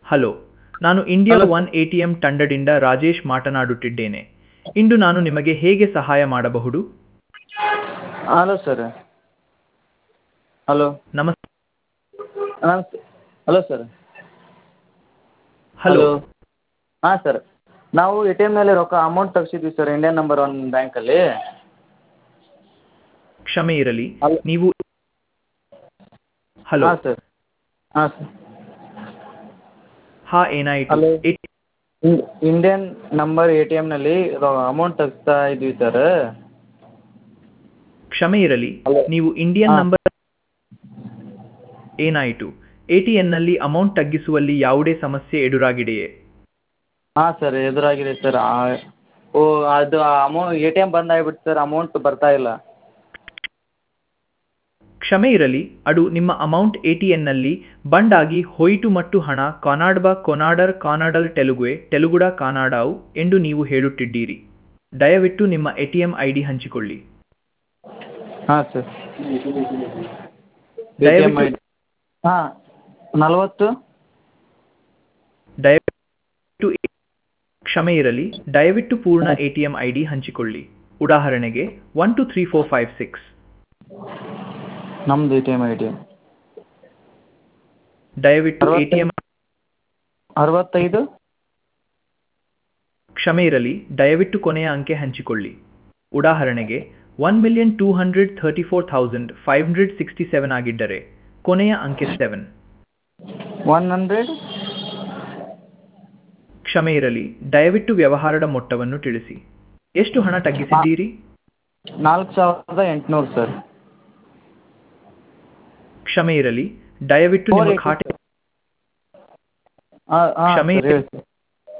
Hello ನಾನು India hello. One A T M ತಂಡದಿಂದ ರಾಜೇಶ್ ಮಾತನಾಡುತ್ತಿದ್ದೇನೆ ಇಂದು ನಾನು ನಿಮಗೆ ಹೇಗೆ ಸಹಾಯ ಮಾಡಬಹುದು ಹಲೋ ಸರ್ ಹಲೋ ನಮಸ್ ನಮಸ್ತೆ ಹಲೋ ಸರ್ ಹಲೋ ಹಾಂ ಸರ್ ನಾವು ಎ ಟಿ ಎಮ್ನಲ್ಲಿ ರೊಕ್ಕ ಅಮೌಂಟ್ ತೆಗ್ಸಿದ್ವಿ ಸರ್ ಇಂಡಿಯನ್ ನಂಬರ್ ಒನ್ ಬ್ಯಾಂಕಲ್ಲಿ ಕ್ಷಮೆ ಇರಲಿ ಹಲೋ. ನೀವು ಹಲೋ ಹಾಂ ಸರ್ ಹಾಂ ಸರ್ ಹಾ ಏನಾಯಿತು ಹಲೋ. ಎ- ಇಂಡಿಯನ್ ನಂಬರ್ ಎ ಟಿ ಎಮ್ನಲ್ಲಿ ಅಮೌಂಟ್ ತೆಗಿಸ್ತಾ ಇದ್ವಿ ಸರ್ ಕ್ಷಮೆ ಇರಲಿ ಹಲೋ. ನೀವು ಇಂಡಿಯನ್ ಹಾ. ನಂಬರ್ ಏನಾಯಿತು ಎ ಟಿ ಎನ್ನಲ್ಲಿ ಅಮೌಂಟ್ ತಗ್ಗಿಸುವಲ್ಲಿ ಯಾವುದೇ ಸಮಸ್ಯೆ ಎದುರಾಗಿದೆಯೇ ಹಾಂ ಸರ್ ಎದುರಾಗಿದೆ ಸರ್ ಓ ಅದು ಅಮೌ ಎ ಟಿ ಎಮ್ ಬಂದ್ ಆಗ್ಬಿಟ್ಟು ಸರ್ ಅಮೌಂಟ್ ಬರ್ತಾ ಇಲ್ಲ ಕ್ಷಮೆ ಇರಲಿ ಅದು ನಿಮ್ಮ ಅಮೌಂಟ್ ಎ ಟಿ ಎನ್ನಲ್ಲಿ ಬಂಡ್ ಆಗಿ ಹೋಯಿತು ಮತ್ತು ಹಣ ಕಾನಾಡ್ಬಾ ಕೊನಾಡರ್ ಕಾನಾಡಲ್ ತೆಲುಗುವೆ ತೆಲುಗುಡ ಕಾನಾಡಾವು ಎಂದು ನೀವು ಹೇಳುತ್ತಿದ್ದೀರಿ ದಯವಿಟ್ಟು ನಿಮ್ಮ A T M I D ಹಂಚಿಕೊಳ್ಳಿ ಹಾಂ ಸರ್ ದಯವಿಟ್ಟು- ಹಾಂ ನಲವತ್ತು ದಯವಿಟ್ಟು ಕ್ಷಮೆ ಇರಲಿ ದಯವಿಟ್ಟು ಪೂರ್ಣ A T M I D ಹಂಚಿಕೊಳ್ಳಿ ಉದಾಹರಣೆಗೆ one two three four five six ನಮ್ದು A T M I D ದಯವಿಟ್ಟು ಎ ಟಿ ಎಂ ಅರವತ್ತೈದು ಕ್ಷಮೆ ಇರಲಿ ದಯವಿಟ್ಟು ಕೊನೆಯ ಅಂಕೆ ಹಂಚಿಕೊಳ್ಳಿ ಉದಾಹರಣೆಗೆ one million two hundred thirty four thousand five hundred sixty seven ಆಗಿದ್ದರೆ ಕೊನೆಯ ಅಂಕೆ ಸೆವೆನ್ ಒನ್ ಹಂಡ್ರೆಡ್ ಕ್ಷಮೆ ಇರಲಿ ದಯವಿಟ್ಟು ವ್ಯವಹಾರದ ಮೊತ್ತವನ್ನು ತಿಳಿಸಿ ಎಷ್ಟು ಹಣ ತಗ್ಗಿಸಿದ್ದೀರಿ ನಾಲ್ಕು ಸಾವಿರದ ಎಂಟುನೂರು ಸರ್ ಕ್ಷಮೆ ಇರಲಿ ದಯವಿಟ್ಟು ನಿಮ್ಮ ಖಾತೆ ಹಾಂ ಹಾಂ ಕ್ಷಮೆ ಸರ್ ಹೇಳಿ ಸರ್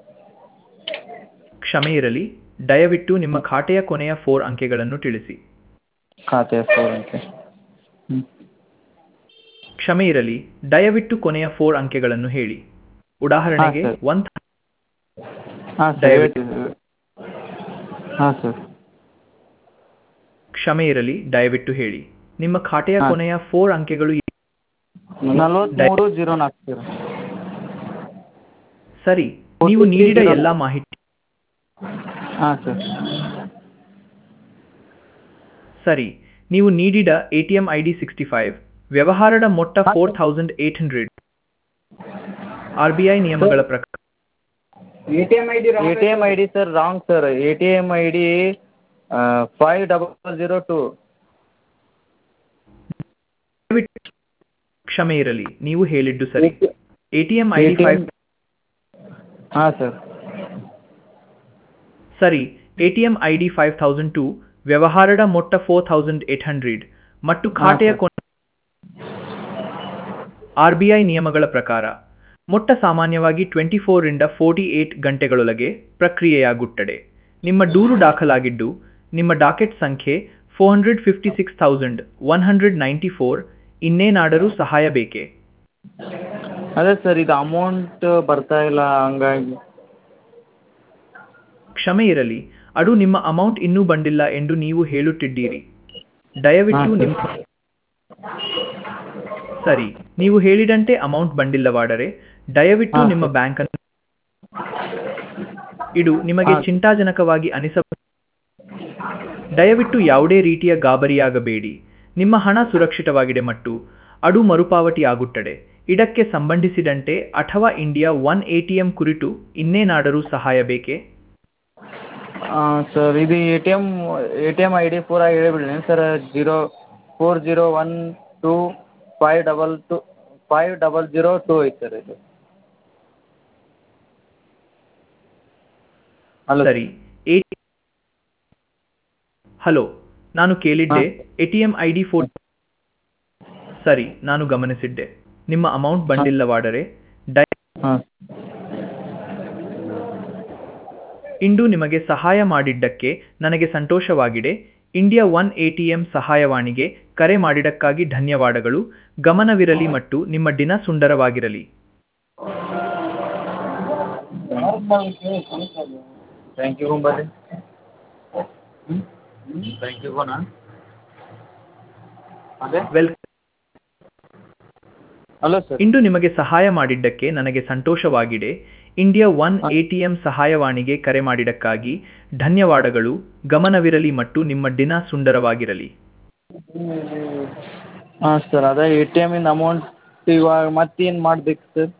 ಕ್ಷಮೆ ಇರಲಿ ದಯವಿಟ್ಟು ನಿಮ್ಮ ಖಾತೆಯ ಕೊನೆಯ ಫೋರ್ ಅಂಕೆಗಳನ್ನು ತಿಳಿಸಿ ಖಾತೆ ಫೋರ್ ಅಂಕೆ ಹ್ಞೂ ಕ್ಷಮೆ ಇರಲಿ ದಯವಿಟ್ಟು ಕೊನೆಯ ಫೋರ್ ಅಂಕೆಗಳನ್ನು ಹೇಳಿ ಉದಾಹರಣೆಗೆ ಹಾ, ಸರ್. ಒನ್ ಹಾಂ ಸರ್ ದಯವಿಟ್ಟು. ಹಾಂ ಸರ್ ಕ್ಷಮೆ ಇರಲಿ ದಯವಿಟ್ಟು ಹೇಳಿ ನಿಮ್ಮ ಖಾತೆಯ ಹಾ. ಕೊನೆಯ ಫೋರ್ ಅಂಕೆಗಳು ನಲ್ವತ್ತ್ಮೂರು ಜೀರೋ ನಾಲ್ಕು ಸರ್ ಸರಿ ನೀವು ನೀಡಿದ ಎಲ್ಲ ಮಾಹಿತಿ ಹಾಂ ಸರ್ ಸರಿ ನೀವು ನೀಡಿದ A T M I D sixty five ವ್ಯವಹಾರದ ಮೊತ್ತ ಹಾ, four sir. Thousand eight hundred R B I ನಿಯಮಗಳ ಪ್ರಕಾರ A T M I D A T M I D sir wrong sir A T M I D five double zero two ದಯವಿಟ್ಟು ಕ್ಷಮೆ ಇರಲಿ ನೀವು ಹೇಳಿದ್ದು ಸರಿ A T M I D five ಹಾಂ sir ಸರಿ A T M I D five thousand two ವ್ಯವಹಾರದ ಮೊತ್ತ ಫೋರ್ ಥೌಸಂಡ್ ಏಟ್ ಹಂಡ್ರೆಡ್ ಮತ್ತು ಖಾತೆಯ ಸರ್. ಕೊನೆ ಆರ್ ಬಿ ಐ ನಿಯಮಗಳ ಪ್ರಕಾರ ಮೊತ್ತ ಸಾಮಾನ್ಯವಾಗಿ ಟ್ವೆಂಟಿ ಫೋರಿಂದ ಫೋರ್ಟಿ ಏಟ್ ಗಂಟೆಗಳೊಳಗೆ ಪ್ರಕ್ರಿಯೆಯಾಗುತ್ತದೆ ನಿಮ್ಮ ದೂರು ದಾಖಲಾಗಿದ್ದು ನಿಮ್ಮ ಡಾಕೆಟ್ ಸಂಖ್ಯೆ four hundred fifty six thousand one hundred ninety four ಇನ್ನೇನಾದರೂ ಸಹಾಯ ಬೇಕೇ ಅದೇ ಸರ್ ಇದು ಅಮೌಂಟ್ ಬರ್ತಾ ಇಲ್ಲ ಹಂಗಾಗಿ ಕ್ಷಮೆ ಇರಲಿ ಅದು ನಿಮ್ಮ ಅಮೌಂಟ್ ಇನ್ನೂ ಬಂದಿಲ್ಲ ಎಂದು ನೀವು ಹೇಳುತ್ತಿದ್ದೀರಿ ದಯವಿಟ್ಟು ಹಾ, ಸರ್. ನಿಮ್ಮ ಸರಿ ನೀವು ಹೇಳಿದಂತೆ ಅಮೌಂಟ್ ಬಂದಿಲ್ಲವಾದರೆ ದಯವಿಟ್ಟು ಹಾ, ನಿಮ್ಮ ಸರ್. ಬ್ಯಾಂಕ್ ಅನ್ನು ಇದು ನಿಮಗೆ ಹಾ. ಚಿಂತಾಜನಕವಾಗಿ ಅನಿಸಬಹುದು ದಯವಿಟ್ಟು ಯಾವುದೇ ರೀತಿಯ ಗಾಬರಿಯಾಗಬೇಡಿ ನಿಮ್ಮ ಹಣ ಸುರಕ್ಷಿತವಾಗಿದೆ ಮತ್ತು ಅದು ಮರುಪಾವತಿ ಆಗುತ್ತದೆ ಇದಕ್ಕೆ ಸಂಬಂಧಿಸಿದಂತೆ ಅಥವಾ India one A T M ಕುರಿತು ಇನ್ನೇನಾದರೂ ಸಹಾಯ ಬೇಕೇ ಸರ್ ಇದು A T M A T M I D ಪೂರ ಹೇಳಿಬಿಡಿ sir zero four zero one two five double two five double zero two ಐತೆ ಸರ್ ಇದು ಹಲೋ ಸರಿ ಎ ಹಲೋ ನಾನು ಕೇಳಿದ್ದೆ A T M I D four ಸರಿ ನಾನು ಗಮನಿಸಿದ್ದೆ ನಿಮ್ಮ ಅಮೌಂಟ್ ಬಂದಿಲ್ಲವಾದರೆ ದಯ ಹಾಂ ಇಂದು ನಿಮಗೆ ಸಹಾಯ ಮಾಡಿದ್ದಕ್ಕೆ ನನಗೆ ಸಂತೋಷವಾಗಿದೆ India one A T M ಸಹಾಯವಾಣಿಗೆ ಕರೆ ಮಾಡಿದ್ದಕ್ಕಾಗಿ ಧನ್ಯವಾದಗಳು ಗಮನವಿರಲಿ ಮತ್ತು ನಿಮ್ಮ ದಿನ ಸುಂದರವಾಗಿರಲಿ ಥ್ಯಾಂಕ್ ಯು ಬರ್ರಿ ಥ್ಯಾಂಕ್ ಯು ಹೋಗೋಣ ಅದೇ ವೆಲ್ ಹಲೋ ಸರ್ ಇಂದು ನಿಮಗೆ ಸಹಾಯ ಮಾಡಿದ್ದಕ್ಕೆ ನನಗೆ ಸಂತೋಷವಾಗಿದೆ ಇಂಡಿಯಾ ಒನ್ ಎಟಿಎಂ ಸಹಾಯವಾಣಿಗೆ ಕರೆ ಮಾಡಿದ್ದಕ್ಕಾಗಿ ಧನ್ಯವಾದಗಳು ಗಮನವಿರಲಿ ಮತ್ತು ನಿಮ್ಮ ದಿನ ಸುಂದರವಾಗಿರಲಿ ಹಾಂ ಸರ್ ಅದೇ ಎ ಟಿ ಎಮ್ಮಿಂದ ಅಮೌಂಟ್ ಇವಾಗ ಮತ್ತೇನು ಮಾಡ್ಬೇಕು ಸರ್